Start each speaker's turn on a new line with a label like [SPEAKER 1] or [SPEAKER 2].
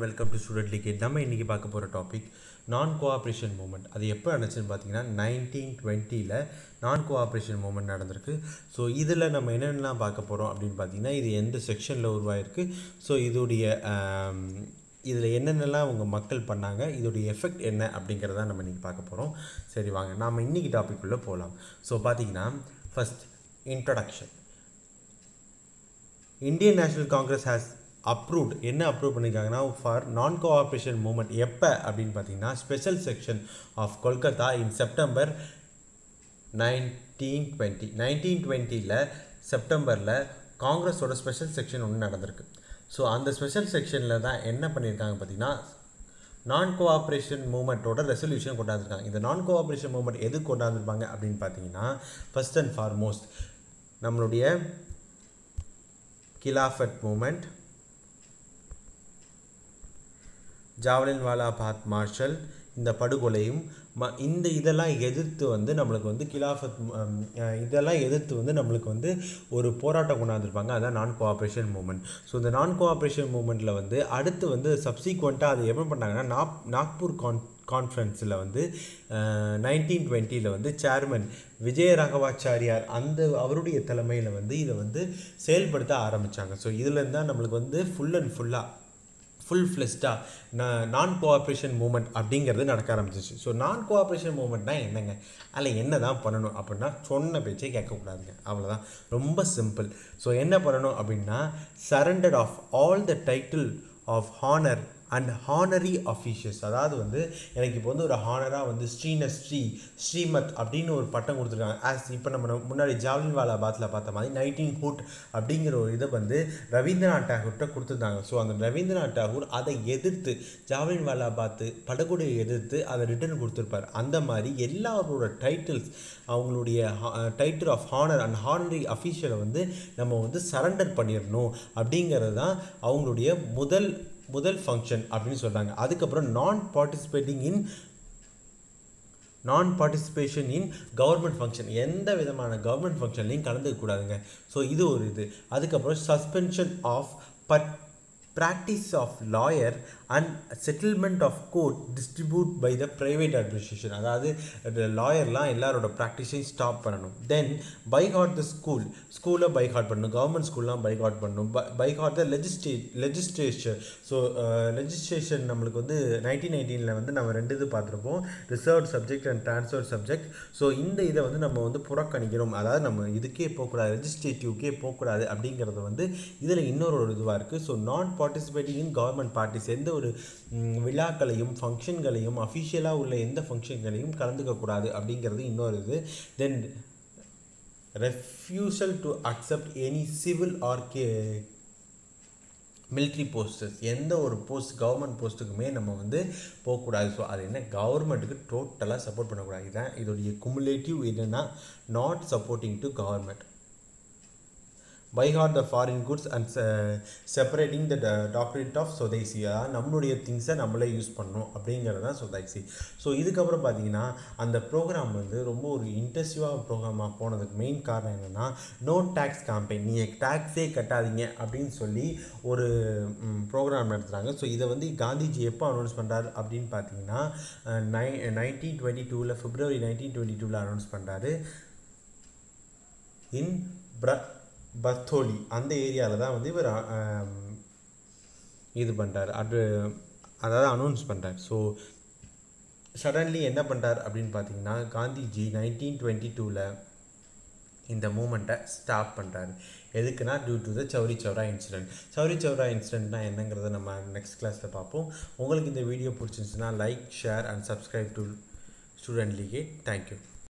[SPEAKER 1] welcome to student லீகேட் நம்ம இன்றைக்கி பார்க்க போகிற டாபிக் நான் கோஆப்ரேஷன் மூமெண்ட் அது எப்போ நடந்துச்சுன்னு பார்த்தீங்கன்னா நைன்டீன் டுவெண்ட்டியில் நான் கோஆப்ரேஷன் மூமெண்ட் நடந்திருக்கு ஸோ இதில் நம்ம என்னென்னலாம் பார்க்க போகிறோம் அப்படின்னு பார்த்தீங்கன்னா இது எந்த செக்ஷனில் உருவாயிருக்கு ஸோ இதோடைய இதில் என்னென்னலாம் அவங்க மக்கள் பண்ணாங்க இதோடைய எஃபெக்ட் என்ன அப்படிங்கிறத நம்ம இன்றைக்கி பார்க்க போகிறோம் சரி வாங்க நாம் இன்றைக்கி டாபிக் உள்ள போகலாம் ஸோ பார்த்தீங்கன்னா first introduction Indian National Congress has approved என்ன அப்ரூவ் பண்ணியிருக்காங்கன்னா ஃபார் நான் கோஆப்ரேஷன் மூமெண்ட் எப்போ அப்படின்னு பார்த்தீங்கன்னா special section of Kolkata in September nineteen twenty nineteen டுவெண்ட்டியில் செப்டம்பரில் காங்கிரஸோட ஸ்பெஷல் செக்ஷன் ஒன்று நடந்திருக்கு ஸோ அந்த ஸ்பெஷல் செக்ஷனில் தான் என்ன பண்ணியிருக்காங்க பார்த்தீங்கன்னா நான் கோஆப்ரேஷன் மூமெண்ட்டோட ரெசல்யூஷன் கொண்டாந்துருக்காங்க இந்த நான் கோஆப்ரேஷன் மூமெண்ட் எது கொண்டாந்துருப்பாங்க அப்படின்னு பார்த்தீங்கன்னா ஃபஸ்ட் அண்ட் ஃபார்மோஸ்ட் நம்மளுடைய Khilafat movement Jallianwala Bagh martial இந்த படுகொலையும் ம இந்த இதெல்லாம் எதிர்த்து வந்து நம்மளுக்கு வந்து கிலாஃபத் இதெல்லாம் எதிர்த்து வந்து நம்மளுக்கு வந்து ஒரு போராட்டம் கொண்டாந்துருப்பாங்க அதான் நான் கோஆப்ரேஷன் மூமெண்ட் ஸோ இந்த நான் கோஆப்ரேஷன் மூமெண்ட்டில் வந்து அடுத்து வந்து சப்சிக்வெண்ட்டாக அது எப்படி பண்ணாங்கன்னா நாக் நாக்பூர் கான் கான்ஃபரன்ஸில் வந்து நைன்டீன் டுவெண்ட்டியில் வந்து சேர்மன் விஜய ராகவாச்சாரியார் அந்த அவருடைய தலைமையில் வந்து இதை வந்து செயல்படுத்த ஆரம்பித்தாங்க ஸோ இதுலேருந்து தான் நம்மளுக்கு வந்து ஃபுல் அண்ட் ஃபுல்லாக ஃபுல் ஃப்ளெஸ்டாக நான் கோஆப்ரேஷன் மூமெண்ட் அப்படிங்கிறது நடக்க ஆரம்பிச்சிச்சு ஸோ நான் கோஆப்ரேஷன் மூமெண்ட்னா என்னங்க அதில் என்ன தான் பண்ணணும் அப்படின்னா சொன்ன பேச்சே கேட்கக்கூடாதுங்க அவ்வளோதான் ரொம்ப சிம்பிள் ஸோ என்ன பண்ணணும் அப்படின்னா surrender of all the title of honour and honorary officials அதாவது வந்து எனக்கு இப்போ வந்து ஒரு ஹானராக வந்து ஸ்ரீன ஸ்ரீ ஸ்ரீமத் அப்படின்னு ஒரு பட்டம் கொடுத்துருக்காங்க ஆஸ் இப்போ நம்ம முன்னாடி ஜாவ்லின் வாலா பாத்தில் பார்த்த மாதிரி நைன்டீன் ஹூட் அப்படிங்கிற ஒரு இதை வந்து ரவீந்திரநாத் டாகூர்கிட்ட கொடுத்துருந்தாங்க ஸோ அந்த ரவீந்திரநாத் டாகூர் அதை எதிர்த்து ஜாவ்லின் வாலா பாத்து படகுடையை எதிர்த்து அதை ரிட்டர்ன் கொடுத்துருப்பார் அந்த மாதிரி எல்லாரோட டைட்டில்ஸ் அவங்களுடைய title of honour and honorary அஃபீஷியலை வந்து நம்ம வந்து சரண்டர் பண்ணிடணும் அப்படிங்கிறது தான் அவங்களுடைய முதல் முதல் ஃபங்க்ஷன் அப்படின்னு சொல்கிறாங்க அதுக்கப்புறம் நான் பார்ட்டிசிபேட்டிங் இன் நான் பார்ட்டிசிபேஷன் இன் கவர்மெண்ட் ஃபங்க்ஷன் எந்த விதமான கவர்மெண்ட் ஃபங்க்ஷன்லையும் கலந்துக்கக்கூடாதுங்க ஸோ இது ஒரு இது அதுக்கப்புறம் suspension of but practice of lawyer and settlement of court distribute by the private administration அதாவது லாயர்லாம் எல்லாரோட ப்ராக்டிஸையும் ஸ்டாப் பண்ணணும் தென் பைகாட் த ஸ்கூல் ஸ்கூலை பைகாட் பண்ணணும் கவர்மெண்ட் ஸ்கூல்லாம் பைகாட் பண்ணணும் boycott the legislature legislation so legislation நம்மளுக்கு வந்து நைன்டீன் நைன்டீனில் வந்து நம்ம ரெண்டு இது பார்த்துருப்போம் reserve subject and transfer subject so இந்த இதை வந்து நம்ம வந்து புறக்கணிக்கிறோம் அதாவது நம்ம இதுக்கே போகக்கூடாது ரெஜிஸ்ட்ரேட்டிவ்க்கே போகக்கூடாது அப்படிங்கிறது வந்து இதில் இன்னொரு ஒரு இதுவாக இருக்குது ஸோ நான் பார்ட்டிசிபேட்டிங் இன் கவர்மெண்ட் பார்ட்டிஸ் எந்த ஒரு விழாக்களையும் ஃபங்க்ஷன்களையும் அஃபிஷியலாக உள்ள எந்த ஃபங்க்ஷன்களையும் கலந்துக்கக்கூடாது அப்படிங்கிறது இன்னொரு இது then refusal to accept any civil or கே மிலிட்ரி போஸ்டர்ஸ் எந்த ஒரு போஸ்ட் கவர்மெண்ட் போஸ்ட்டுக்குமே நம்ம வந்து போகக்கூடாது ஸோ அது என்ன கவர்மெண்ட்டுக்கு டோட்டலாக சப்போர்ட் பண்ணக்கூடாது இதுதான் இதோடைய குமுலேட்டிவ் என்னென்னா not supporting to government boycott the foreign goods and separating the doctorate of Swadeshi அதாவது நம்மளுடைய திங்ஸை நம்மளே யூஸ் பண்ணணும் அப்படிங்கிறது தான் சொதைசி ஸோ இதுக்கப்புறம் பார்த்தீங்கன்னா அந்த ப்ரோக்ராம் வந்து ரொம்ப ஒரு இன்டென்சிவாக ப்ரோக்ராமாக போனதுக்கு மெயின் காரணம் என்னென்னா நோ டேக்ஸ் கேம்பெயின் நீங்கள் டேக்ஸே கட்டாதீங்க அப்படின்னு சொல்லி ஒரு ப்ரோக்ராம் நடத்துகிறாங்க ஸோ இதை வந்து காந்திஜி எப்போ அனௌன்ஸ் பண்ணுறாரு அப்படின்னு பார்த்தீங்கன்னா நை நைன்டீன் டுவெண்ட்டி டூவில் ஃபிப்ரவரி நைன்டீன் டுவெண்ட்டி டூவில் அனௌன்ஸ் பண்ணுறாரு இன் ப்ர பர்தோலி அந்த ஏரியாவில் தான் வந்து இவர் இது பண்ணுறார் அது அதாவது அனௌன்ஸ் பண்ணுறார் ஸோ சடன்லி என்ன பண்ணுறார் அப்படின்னு பார்த்தீங்கன்னா காந்திஜி நைன்டீன் டுவெண்ட்டி டூவில் இந்த மூமெண்ட்டை ஸ்டாப் பண்ணுறாரு எதுக்குன்னா due to the Chauri Chaura incident Chauri Chaura இன்சிடென்ட்னா என்னங்கிறத நம்ம நெக்ஸ்ட் கிளாஸில் பார்ப்போம் உங்களுக்கு இந்த வீடியோ பிடிச்சிருந்துச்சுன்னா like share and subscribe to student லீகே தேங்க்யூ